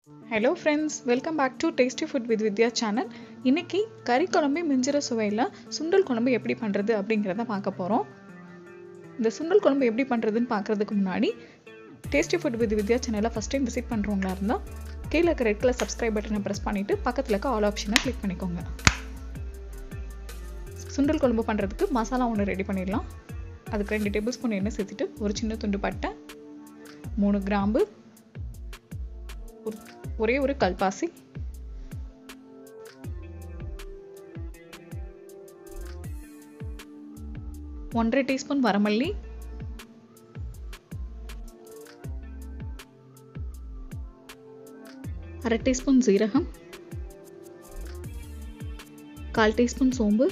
hello friends welcome back to tasty food with Vidya channel இன்னைக்கு கறி குழம்பு மிஞ்சிற சுவையில் சுண்டல் குழம்பு எப்படி பண்ணுறது அப்படிங்கிறத பார்க்க போகிறோம் இந்த சுண்டல் குழம்பு எப்படி பண்ணுறதுன்னு பார்க்குறதுக்கு முன்னாடி டேஸ்டி ஃபுட் வித் வித்யா சேனலை ஃபஸ்ட் டைம் விசிட் பண்ணுறவங்களா இருந்தால் கீழே இருக்க ரெட் கலர் சப்ஸ்கிரைப் பட்டனை ப்ரெஸ் பண்ணிவிட்டு பக்கத்தில் இருக்க ஆல் ஆப்ஷனை கிளிக் பண்ணிக்கோங்க சுண்டல் குழம்பு பண்ணுறதுக்கு மசாலா ஒன்று ரெடி பண்ணிடலாம் அதுக்கு ரெண்டு டேபிள் ஸ்பூன் எண்ணெய் சேர்த்துட்டு ஒரு சின்ன துண்டு பட்டை மூணு கிராம்பு ஒரு ஒரே ஒரு கல்பாசி ஒன்றரை டீஸ்பூன் வரமல்லி அரை டீஸ்பூன் ஜீரகம் கால் டீஸ்பூன் சோம்பு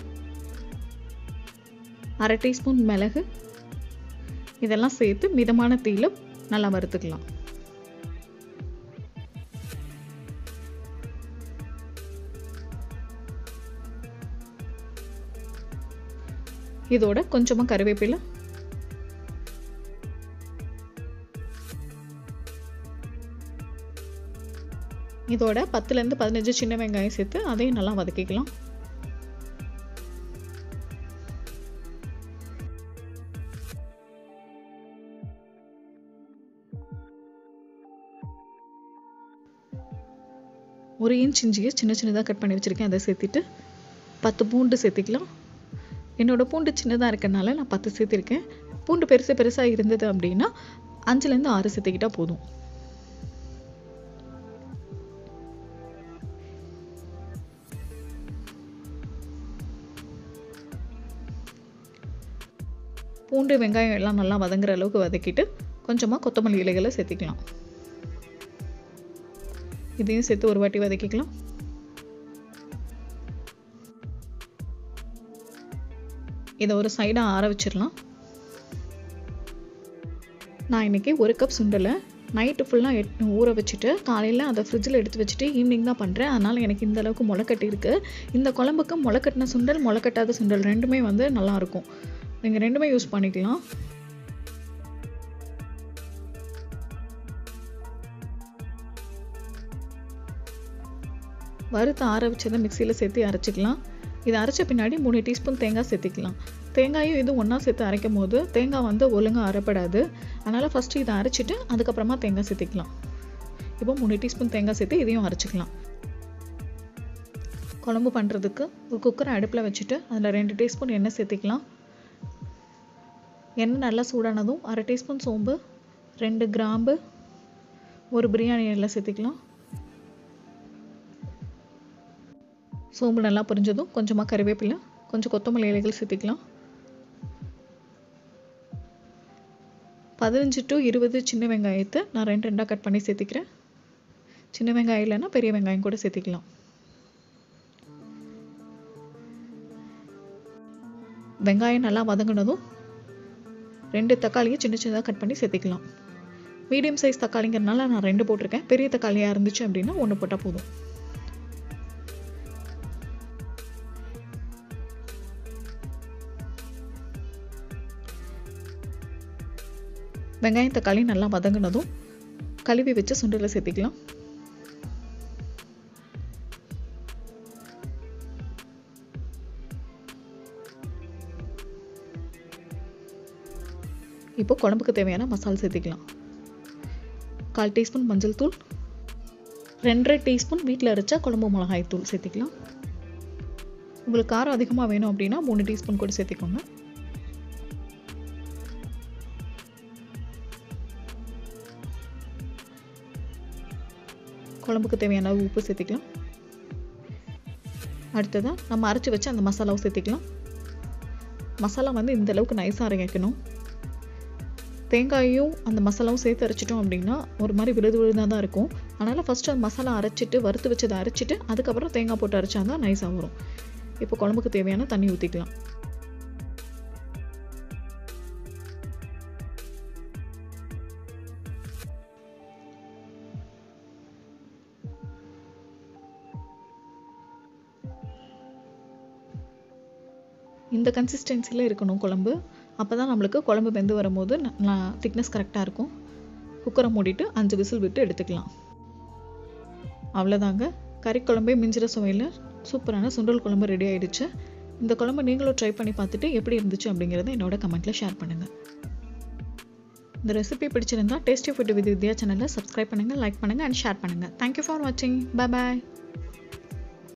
அரை டீஸ்பூன் மிளகு இதெல்லாம் சேர்த்து மிதமான தீயில நல்லா வறுத்துக்கலாம் இதோட கொஞ்சமாக கருவேப்பிலை இதோட பத்துலேருந்து பதினஞ்சு சின்ன வெங்காயம் சேர்த்து அதையும் நல்லா வதக்கிக்கலாம் ஒரு இன்ச் இஞ்சியை சின்ன சின்னதாக கட் பண்ணி வச்சுருக்கேன் அதை சேர்த்துட்டு பத்து பூண்டு சேர்த்திக்கலாம் என்னோடய பூண்டு சின்னதாக இருக்கனால நான் பத்து சேர்த்திருக்கேன் பூண்டு பெருசு பெருசாக இருந்தது அப்படின்னா அஞ்சுலேருந்து ஆறு சேர்த்துக்கிட்டா போதும் பூண்டு வெங்காயம் எல்லாம் நல்லா வதங்குற அளவுக்கு வதக்கிட்டு கொஞ்சமாக கொத்தமல்லி இலைகளை சேர்த்திக்கலாம் இதையும் சேர்த்து ஒரு வாட்டி வதக்கிக்கலாம் இதை ஒரு சைடாக ஆற வச்சிடலாம் நான் இன்றைக்கி ஒரு கப் சுண்டலை நைட்டு ஃபுல்லாக ஊற வச்சுட்டு காலையில் அதை ஃப்ரிட்ஜில் எடுத்து வச்சுட்டு ஈவினிங் தான் பண்ணுறேன் அதனால் எனக்கு இந்த அளவுக்கு முளைக்கட்டி இருக்குது இந்த குழம்புக்கு முளைக்கட்டின சுண்டல் முளைக்கட்டாத சுண்டல் ரெண்டுமே வந்து நல்லாயிருக்கும் நீங்கள் ரெண்டுமே யூஸ் பண்ணிக்கலாம் வறுத்து ஆற வச்சதை மிக்சியில் சேர்த்து அரைச்சிக்கலாம் இதை அரைச்ச பின்னாடி மூணு டீஸ்பூன் தேங்காய் சேர்த்திக்கலாம் தேங்காயும் இது ஒன்றா சேர்த்து அரைக்கும் போது தேங்காய் வந்து ஒழுங்காக அரைப்படாது அதனால் ஃபஸ்ட்டு இதை அரைச்சிட்டு அதுக்கப்புறமா தேங்காய் சேர்த்திக்கலாம் இப்போ மூணு டீஸ்பூன் தேங்காய் சேர்த்து இதையும் அரைச்சிக்கலாம் குழம்பு பண்ணுறதுக்கு ஒரு குக்கரை அடுப்பில் வச்சுட்டு அதில் ரெண்டு டீஸ்பூன் எண்ணெய் சேர்த்திக்கலாம் எண்ணெய் நல்லா சூடானதும் அரை டீஸ்பூன் சோம்பு ரெண்டு கிராம்பு ஒரு பிரியாணி எண்ணெய் சேர்த்திக்கலாம் சோம்பு நல்லா பொரிஞ்சதும் கொஞ்சமாக கறிவேப்பிலை கொஞ்சம் கொத்தமல்லி இலைகள் சேர்த்திக்கலாம் பதினஞ்சு டு இருபது சின்ன வெங்காயத்தை நான் ரெண்டு ரெண்டாக கட் பண்ணி சேர்த்திக்கிறேன் சின்ன வெங்காயம் இல்லைன்னா பெரிய வெங்காயம் கூட சேர்த்திக்கலாம் வெங்காயம் நல்லா வதங்கினதும் ரெண்டு தக்காளியை சின்ன சின்னதாக கட் பண்ணி சேர்த்திக்கலாம் மீடியம் சைஸ் தக்காளிங்கிறனால நான் ரெண்டு போட்டிருக்கேன் பெரிய தக்காளியாக இருந்துச்சு அப்படின்னா ஒன்று போட்டால் போதும் வெங்காயம் தக்காளி நல்லா வதங்கினதும் கழுவி வச்சு சுண்டலை சேர்த்திக்கலாம் இப்போ குழம்புக்கு தேவையான மசாலா சேர்த்திக்கலாம் கால் டீஸ்பூன் மஞ்சள் தூள் ரெண்டரை டீஸ்பூன் வீட்டில் அரைச்சா குழம்பு மிளகாய் தூள் சேர்த்திக்கலாம் உங்களுக்கு காரம் அதிகமாக வேணும் அப்படின்னா மூணு டீஸ்பூன் கூட சேர்த்திக்கோங்க குழம்புக்கு தேவையான உப்பு சேர்த்திக்கலாம் அடுத்ததாக நம்ம அரைச்சி வச்சு அந்த மசாலாவை சேர்த்திக்கலாம் மசாலா வந்து இந்த அளவுக்கு நைஸாக அரைக்கணும் தேங்காயும் அந்த மசாலாவும் சேர்த்து அரைச்சிட்டோம் அப்படின்னா ஒரு மாதிரி விழுது விழுதாக தான் இருக்கும் அதனால் ஃபஸ்ட்டு அந்த மசாலா அரைச்சிட்டு வறுத்து வச்சதை அரைச்சிட்டு அதுக்கப்புறம் தேங்காய் போட்டு அரைச்சா தான் நைஸாக வரும் இப்போ குழம்புக்கு தேவையான தண்ணி ஊற்றிக்கலாம் இந்த கன்சிஸ்டன்சியில் இருக்கணும் குழம்பு அப்போ தான் நம்மளுக்கு குழம்பு வெந்து வரும்போது திக்னஸ் கரெக்டாக இருக்கும் குக்கரை மூடிட்டு அஞ்சு விசில் விட்டு எடுத்துக்கலாம் அவ்வளோதாங்க கறி குழம்பே மிஞ்சிற சுவையில் சூப்பரான சுண்டல் குழம்பு ரெடி ஆயிடுச்சு இந்த குழம்பு நீங்களும் ட்ரை பண்ணி பார்த்துட்டு எப்படி இருந்துச்சு அப்படிங்கிறத என்னோட கமெண்ட்டில் ஷேர் பண்ணுங்கள் இந்த ரெசிபி பிடிச்சிருந்தா டேஸ்டி ஃபுட் வித் வித்யா சேனலை சப்ஸ்கிரைப் பண்ணுங்கள் லைக் பண்ணுங்கள் அண்ட் ஷேர் பண்ணுங்கள் தேங்க்யூ ஃபார் வாட்சிங் பை பாய்